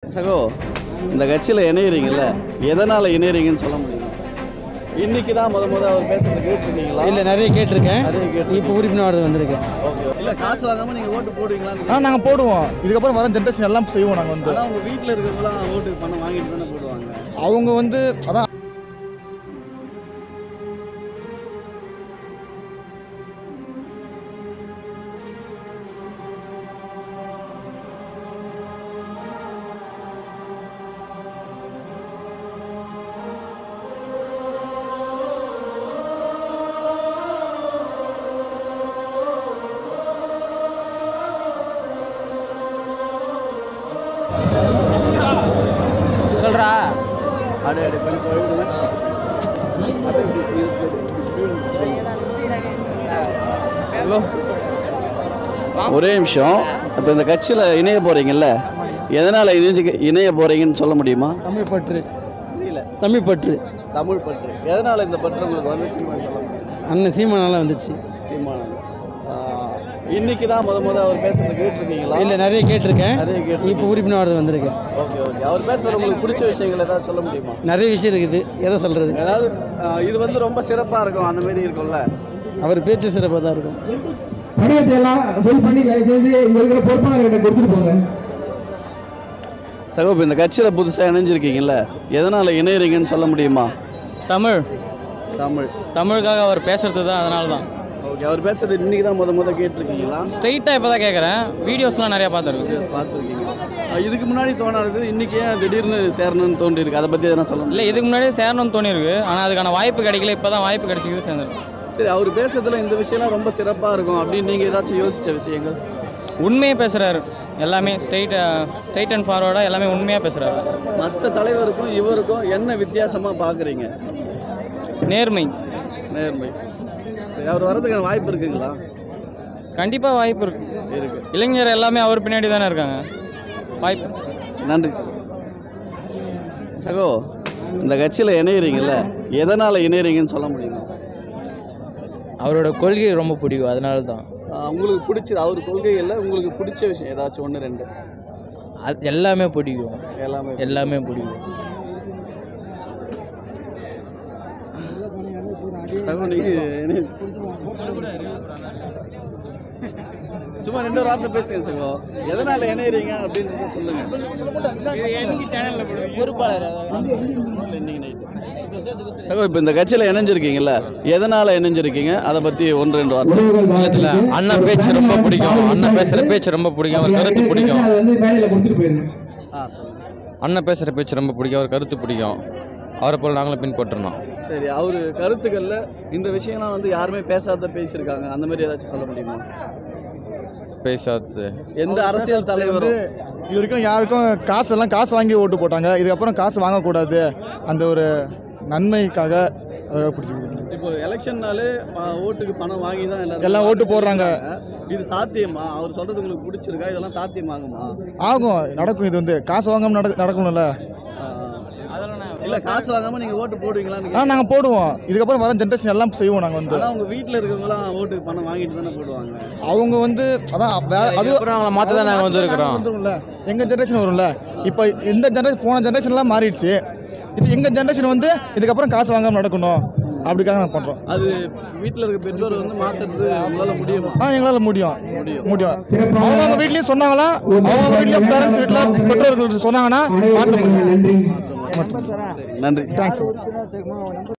சகோ இந்த கட்சியில் இணையிறீங்கல்ல எதனால் இணையிறீங்கன்னு சொல்ல முடியுமா இன்னைக்கு தான் முத முத அவர் பேசுறது கேட்டிருக்கீங்களா இல்லை நிறைய கேட்டிருக்கேன் நிறைய கேட்டு இப்போ உறுப்பினர் வந்திருக்கேன் ஓகே இல்லை காசு வாங்காமல் நீங்கள் ஓட்டு போடுவீங்களான்னு ஆ நாங்கள் போடுவோம் இதுக்கப்புறம் வர ஜென்ரேஷன் எல்லாம் செய்வோம் நாங்கள் வந்து அதான் உங்கள் வீட்டில் இருக்கிறவங்களாம் ஓட்டுக்கு பணம் வாங்கிட்டு தானே போடுவாங்க அவங்க வந்து அதான் சொல்கிறா அடே அடே கொஞ்சம் தொழில் ஹலோ ஒரே நிமிஷம் இப்போ இந்த கட்சியில் இணைய போகிறீங்கல்ல எதனால் இணைஞ்சு இணைய போகிறீங்கன்னு சொல்ல முடியுமா தமிழ் பற்று புரியல தமிழ் பற்று தமிழ் பற்று எதனால் இந்த பற்று உங்களுக்கு வந்துச்சுன்னு கொஞ்சம் சொல்ல முடியும் அண்ணன் சீமானால வந்துச்சு சீமானங்க இன்னைக்கு தான் முத முத அவர் பேசுறது கேட்டிருக்கீங்களா இல்லை நிறைய கேட்டிருக்கேன் நிறைய கேட்டு இப்போ உறுப்பினர் வந்திருக்கேன் ஓகே ஓகே அவர் பேசுறது உங்களுக்கு பிடிச்ச விஷயங்கள் ஏதாவது சொல்ல முடியுமா நிறைய விஷயம் இருக்குது எதை சொல்கிறது அதாவது ஆஹ், இது வந்து ரொம்ப சிறப்பாக இருக்கும் அந்த மாதிரி இருக்கும்ல அவர் பேச்சு சிறப்பாக தான் இருக்கும் படிவத்தை எல்லாம் ஃபில் பண்ணி தயவு செஞ்சு இங்க இருக்கிற பொறுப்பாளர்கிட்ட கொடுத்துட்டு போங்க சகோ இப்போ இந்த கட்சியில் புதுசாக இணைஞ்சிருக்கீங்கல்ல எதனால் இணையறீங்கன்னு சொல்ல முடியுமா தமிழ் தமிழ் தமிழுக்காக அவர் பேசுறது தான் அதனால தான் ஓகே அவர் பேசுறது இன்னைக்கு தான் முத முத கேட்டிருக்கீங்களா ஸ்ட்ரைட்டாக இப்போ தான் கேட்குறேன் வீடியோஸ்லாம் நிறையா பார்த்துருக்கேன் பார்த்துருக்கீங்க ஆஹ், இதுக்கு முன்னாடி தோணாது இன்னைக்கு ஏன் திடீர்னு சேரணும்னு தோன்றி இருக்கு அதை பற்றி எதனா சொல்ல முடியும் இல்லை இதுக்கு முன்னாடியே சேரணும்னு தோணியிருக்கு ஆனால் அதுக்கான வாய்ப்பு கிடைக்கல இப்போ தான் வாய்ப்பு கிடைச்சிக்கிது சேர்ந்துருக்கு சரி அவர் பேசுறதுல இந்த விஷயம்லாம் ரொம்ப சிறப்பாக இருக்கும் அப்படின்னு நீங்கள் ஏதாச்சும் யோசிச்ச விஷயங்கள் உண்மையே பேசுகிறாரு எல்லாமே ஸ்ட்ரைட் ஸ்ட்ரைட் அண்ட் ஃபார்வர்டாக எல்லாமே உண்மையாக பேசுகிறாரு மற்ற தலைவருக்கும் இவருக்கும் என்ன வித்தியாசமாக பார்க்குறீங்க நேர்மை நேர்மை சரி அவர் வர்றதுக்கான வாய்ப்பு இருக்குங்களா கண்டிப்பாக வாய்ப்பு இருக்கு இருக்கு இளைஞர் எல்லாமே அவர் பின்னாடி தானே இருக்காங்க வாய்ப்பு நன்றி சார் சகோ இந்த கட்சியில் இணையிறீங்கல்ல எதனால் இணையிறீங்கன்னு சொல்ல முடியுமா அவரோட கொள்கை ரொம்ப பிடிக்கும் அதனால தான் ஆஹ் உங்களுக்கு பிடிச்சது அவர் கொள்கைகளில் உங்களுக்கு பிடிச்ச விஷயம் ஏதாச்சும் ஒன்று ரெண்டு அது எல்லாமே பிடிக்கும் எல்லாமே எல்லாமே பிடிக்கும் சகோ நீங்கள் இணை- சும்மா ரெண்டு வார்த்தை பேசுங்க சகோ எதனால் இணையிறீங்க அப்படின்னு சொல்லுங்க பொறுப்பாளர் இன்னைக்கு நைட்டு சகோ இப்போ இந்த கட்சியில் இணைஞ்சிருக்கீங்கல்ல எதனால் இணைஞ்சிருக்கீங்க அதை பற்றி ஒன்று ரெண்டு வார்த்தை உறவுகள் வாழ்த்துக்கு. அண்ணன் பேச்சு ரொம்ப பிடிக்கும் அண்ணன் பேசுகிற பேச்சு ரொம்ப பிடிக்கும் அவர் கருத்து பிடிக்கும் அதை வந்து மேடையில கொடுத்துட்டு போயிருங்க ஆ சொல்லுங்க அண்ணன் பேசுகிற பேச்சு ரொம்ப பிடிக்கும் அவர் கருத்து பிடிக்கும் அவரை போல் நாங்களும் பின்பற்றணும் சரி அவர் கருத்துக்களில் இந்த விஷயம்லாம் வந்து யாருமே பேசாத பேசியிருக்காங்க அந்த மாதிரி ஏதாச்சும் சொல்ல முடியுமா பேசாது எந்த அரசியல் தலைவரும் இது வரைக்கும் யாருக்கும் காசு எல்லாம் காசு வாங்கி ஓட்டு போட்டாங்க இதுக்கப்புறம் காசு வாங்கக்கூடாது அந்த ஒரு நன்மைக்காக அதை பிடிச்சிருக்கு இப்போ எலெக்ஷன்னாலே ப- ஓட்டுக்கு பணம் வாங்கி தான் எல்லாரும் எல்லாம் ஓட்டு போடுறாங்க. இது சாத்தியமா அவர் சொல்றது உங்களுக்கு பிடிச்சிருக்கா இதெல்லாம் சாத்தியமாகுமா ஆகும் நடக்கும் இது வந்து காசு வாங்காமல் நட நடக்கணும்ல இல்ல காசு வாங்காம நீங்க ஓட்டு போடுவீங்களான்னு ஆ நாங்கள் போடுவோம் இதுக்கப்புறம் வர ஜென்ரேஷன் எல்லாம் செய்வோம் நாங்கள் வந்து ஆனா உங்க வீட்ல இருக்கவங்களாம் ஓட்டுக்கு பணம் வாங்கிட்டு தானே போடுவாங்க அவங்க வந்து அதான் வேற அது அப்புறம் அவங்கள மாற்ற தான் நாங்கள் வந்திருக்கிறோம் வந்துரும்ல எங்கள் ஜென்ரேஷன் வரும்ல இப்போ இந்த ஜென்ரேஷன் போன ஜென்ரேஷன்லாம் மாறிடுச்சு இது எங்கள் ஜென்ரேஷன் வந்து இதுக்கப்புறம் காசு வாங்காமல் நடக்கணும் அப்படிக்காக நாங்கள் பண்ணுறோம் அது வீட்ல இருக்க பெற்றோர் வந்து மாத்துறது உங்களால முடியுமா ஆ எங்களால் முடியும் முடியும் முடியும் அவங்க அவங்க வீட்லேயும் சொன்னாங்களா அவங்க வீட்லேயும் பேரண்ட்ஸ் வீட்டில் பெற்றோர்கள் சொன்னாங்கன்னா மாற்ற முடியும் நன்றி சரி, நன்றி தேங்க்ஸ்